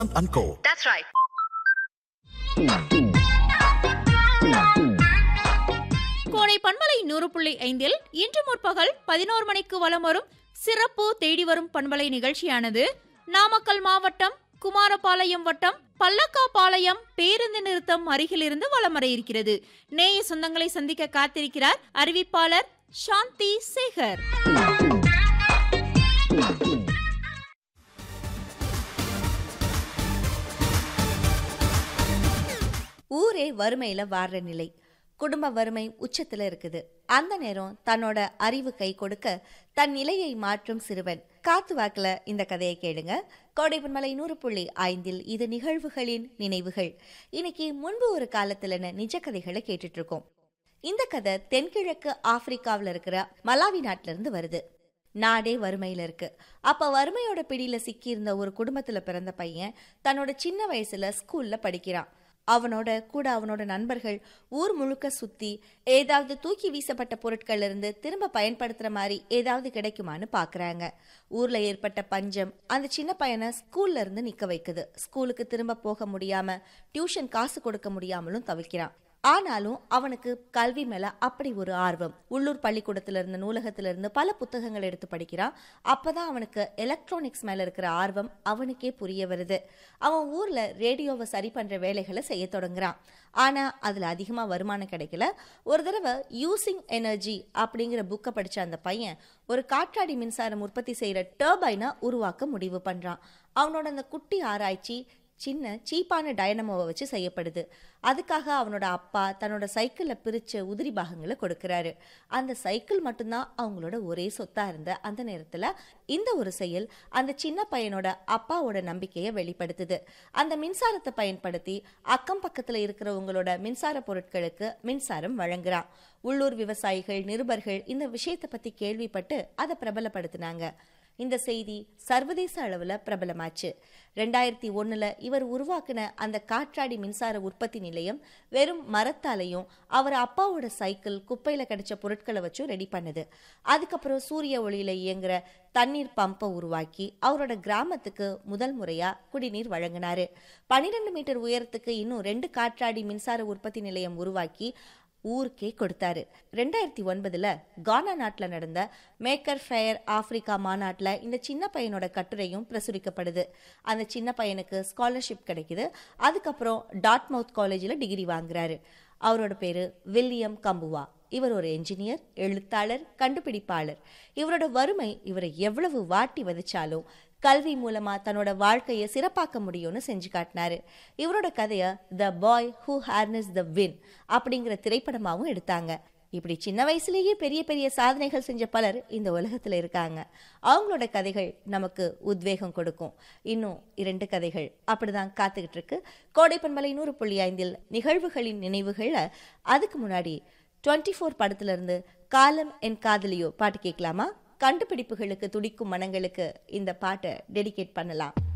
and Co. That's right. கோடை பண்பலை நூறு புள்ளி ஐந்தில் இன்று முற்பகல் பதினோரு மணிக்கு வலம் வரும் சிறப்பு தேடி வரும் பண்பலை நிகழ்ச்சியானது நாமக்கல் மாவட்டம் குமாரபாளையம் வட்டம் பல்லக்காபாளையம் பேருந்து நிறுத்தம் அருகிலிருந்து வலம் வர இருக்கிறது நேய சொந்தங்களை சந்திக்க காத்திருக்கிறார் அறிவிப்பாளர் சாந்தி சேகர் ஊரே வறுமையில வாடுற நிலை குடும்ப வறுமை உச்சத்துல இருக்குது அந்த நேரம் தன்னோட அறிவு கை கொடுக்க தன் நிலையை மாற்றும் சிறுவன் காத்து வாக்குல இந்த கதையை கேளுங்க கோடைப்பன்மலை நூறு புள்ளி ஐந்தில் இது நிகழ்வுகளின் நினைவுகள் இன்னைக்கு முன்பு ஒரு காலத்துல நிஜ கதைகளை கேட்டுட்டு இருக்கோம் இந்த கதை தென்கிழக்கு ஆப்பிரிக்காவில் இருக்கிற மலாவி நாட்டில இருந்து வருது நாடே வறுமையில இருக்கு அப்ப வறுமையோட பிடியில சிக்கியிருந்த ஒரு குடும்பத்துல பிறந்த பையன் தன்னோட சின்ன வயசுல ஸ்கூல்ல படிக்கிறான் அவனோட கூட அவனோட நண்பர்கள் ஊர் முழுக்க சுத்தி ஏதாவது தூக்கி வீசப்பட்ட பொருட்கள்ல இருந்து திரும்ப பயன்படுத்துற மாதிரி ஏதாவது கிடைக்குமான்னு பாக்குறாங்க ஊர்ல ஏற்பட்ட பஞ்சம் அந்த சின்ன பையனை ஸ்கூல்ல இருந்து நிக்க வைக்குது ஸ்கூலுக்கு திரும்ப போக முடியாம டியூஷன் காசு கொடுக்க முடியாமலும் தவிக்கிறான் ஆனாலும் அவனுக்கு கல்வி மேல அப்படி ஒரு ஆர்வம் உள்ளூர் பள்ளிக்கூடத்துல இருந்து நூலகத்துல இருந்து பல புத்தகங்கள் எடுத்து படிக்கிறான் அப்பதான் அவனுக்கு எலக்ட்ரானிக்ஸ் மேல இருக்கிற ஆர்வம் அவனுக்கே புரிய வருது அவன் ஊர்ல ரேடியோவை சரி பண்ற வேலைகளை செய்ய தொடங்குறான் ஆனா அதுல அதிகமா வருமானம் கிடைக்கல ஒரு தடவை யூசிங் எனர்ஜி அப்படிங்கிற புக்கை படிச்ச அந்த பையன் ஒரு காற்றாடி மின்சாரம் உற்பத்தி செய்யற டர்பைனை உருவாக்க முடிவு பண்றான் அவனோட அந்த குட்டி ஆராய்ச்சி சின்ன சீப்பான டைனமோவை வச்சு செய்யப்படுது அதுக்காக அவனோட அப்பா தன்னோட சைக்கிளில் பிரித்த உதிரி பாகங்களை கொடுக்குறாரு அந்த சைக்கிள் மட்டும்தான் அவங்களோட ஒரே சொத்தா இருந்த அந்த நேரத்தில் இந்த ஒரு செயல் அந்த சின்ன பையனோட அப்பாவோட நம்பிக்கையை வெளிப்படுத்துது அந்த மின்சாரத்தை பயன்படுத்தி அக்கம் பக்கத்தில் இருக்கிறவங்களோட மின்சார பொருட்களுக்கு மின்சாரம் வழங்குறான் உள்ளூர் விவசாயிகள் நிருபர்கள் இந்த விஷயத்தை பற்றி கேள்விப்பட்டு அதை பிரபலப்படுத்தினாங்க இந்த செய்தி சர்வதேச அளவில் பிரபலமாச்சு ரெண்டாயிரத்தி ஒன்றில் இவர் உருவாக்கின அந்த காற்றாடி மின்சார உற்பத்தி நிலையம் வெறும் மரத்தாலையும் அவர் அப்பாவோட சைக்கிள் குப்பையில் கிடைச்ச பொருட்களை வச்சும் ரெடி பண்ணுது அதுக்கப்புறம் சூரிய ஒளியில இயங்குற தண்ணீர் பம்பை உருவாக்கி அவரோட கிராமத்துக்கு முதல் முறையா குடிநீர் வழங்கினாரு பன்னிரெண்டு மீட்டர் உயரத்துக்கு இன்னும் ரெண்டு காற்றாடி மின்சார உற்பத்தி நிலையம் உருவாக்கி ஊருக்கே கொடுத்தாரு ரெண்டாயிரத்தி ஒன்பதுல கானா நாட்டில் நடந்த மேக்கர் ஃபேர் ஆப்பிரிக்கா மாநாட்டில் இந்த சின்ன பையனோட கட்டுரையும் பிரசுரிக்கப்படுது அந்த சின்ன பையனுக்கு ஸ்காலர்ஷிப் கிடைக்குது அதுக்கப்புறம் டாட்மவுத் காலேஜில் டிகிரி வாங்குறாரு அவரோட பேரு வில்லியம் கம்புவா இவர் ஒரு என்ஜினியர் எழுத்தாளர் கண்டுபிடிப்பாளர் இவரோட வறுமை இவரை எவ்வளவு வாட்டி வதிச்சாலும் கல்வி மூலமா தன்னோட வாழ்க்கையை சிறப்பாக்க முடியும்னு செஞ்சு காட்டினாரு இவரோட கதைய the boy who harness the wind அப்படிங்கிற திரைப்படமாவும் எடுத்தாங்க இப்படி சின்ன வயசுலேயே பெரிய பெரிய சாதனைகள் செஞ்ச பலர் இந்த உலகத்துல இருக்காங்க அவங்களோட கதைகள் நமக்கு உத்வேகம் கொடுக்கும் இன்னும் இரண்டு கதைகள் அப்படிதான் காத்துக்கிட்டு இருக்கு கோடைப்பன்மலை நூறு புள்ளி ஐந்தில் நிகழ்வுகளின் நினைவுகள்ல அதுக்கு முன்னாடி டுவெண்ட்டி ஃபோர் படத்துல இருந்து காலம் என் காதலியோ பாட்டு கேட்கலாமா கண்டுபிடிப்புகளுக்கு துடிக்கும் மனங்களுக்கு இந்த பாட்டை டெடிகேட் பண்ணலாம்